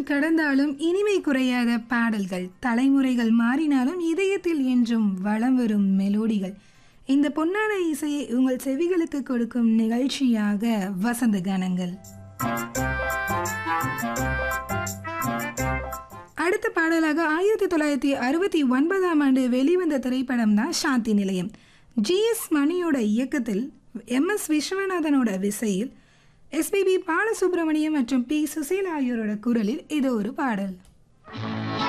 கடந்தாலும் இனிமை குறையாத பாடல்கள் தலைமுறைகள் மாறினாலும் இதயத்தில் என்றும் வளம் வரும் மெலோடிகள் இந்த பொன்னான இசையை உங்கள் செவிகளுக்கு கொடுக்கும் நிகழ்ச்சியாக வசந்த கானங்கள் அடுத்த பாடலாக ஆயிரத்தி தொள்ளாயிரத்தி அறுபத்தி ஒன்பதாம் ஆண்டு வெளிவந்த திரைப்படம் தான் சாந்தி நிலையம் ஜிஎஸ் மணியோட இயக்கத்தில் எம் எஸ் விஸ்வநாதனோட விசையில் எஸ்பிபி பாலசுப்ரமணியம் மற்றும் பி சுசீலா ஆகியோரோட குரலில் இது ஒரு பாடல்